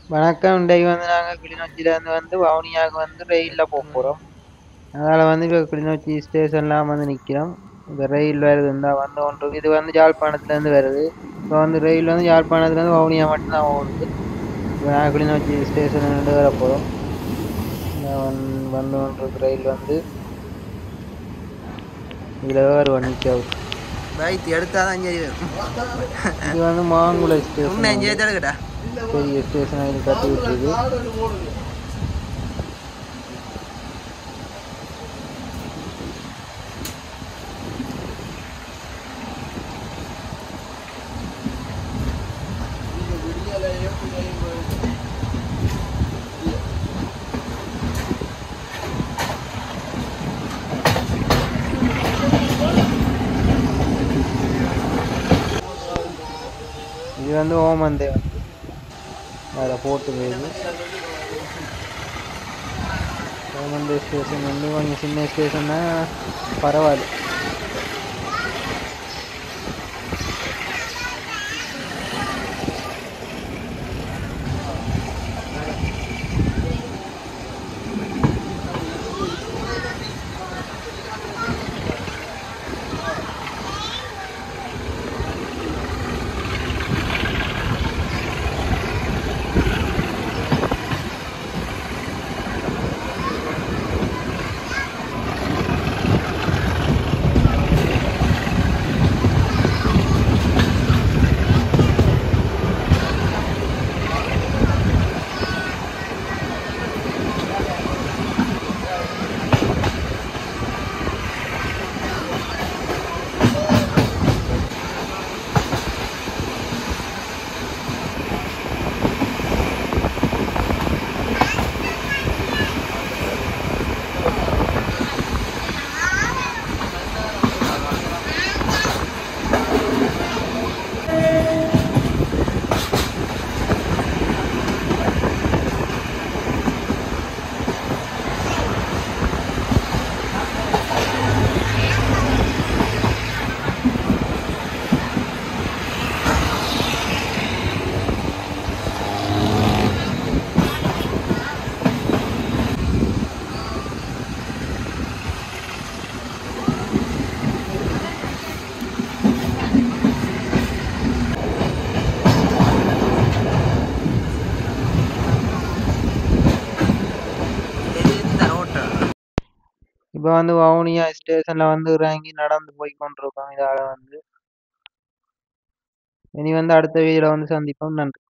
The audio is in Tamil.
வணக்கம் இன்றைக்கு வந்து நாங்கள் கிளிநொச்சியிலேருந்து வந்து வவுனியாவுக்கு வந்து ரயிலில் போக போகிறோம் அதனால் வந்து இப்போ கிளிநொச்சி ஸ்டேஷன்லாம் வந்து நிற்கிறோம் இப்போ ரயில் வருது இந்த வந்து ஒன்று இது வந்து யாழ்ப்பாணத்துலேருந்து வருது இப்போ வந்து ரயில் வந்து யாழ்ப்பாணத்துலேருந்து வவுனியா மட்டும்தான் ஓடுது இப்போ நாங்கள் கிளிநொச்சி ஸ்டேஷன் நின்று வர போகிறோம் வந்து கொண்டிருக்கு ரயில் வந்து இதில் வருவோம் நிற்க பைக் எடுத்தாதான் சரி வரும் இது வந்து மாங்குளை உன்னை ஸ்டேஷன் சேர்த்து எடுக்கட்டா பெரிய ஸ்டேஷன் இது கட்டி விட்டுருக்கு இது வந்து ஓமந்தே வந்து அதில் போட்டு போயிடுது ஓமந்தே ஸ்டேஷன் வந்து கொஞ்சம் சின்ன ஸ்டேஷன்னா பரவாயில்ல இப்போ வந்து வவுனியா ஸ்டேஷனில் வந்து இறங்கி நடந்து போய் கொண்டிருக்கோம் இதால் வந்து இனி வந்து அடுத்த வீடியோவில் வந்து சந்திப்போம் நன்றி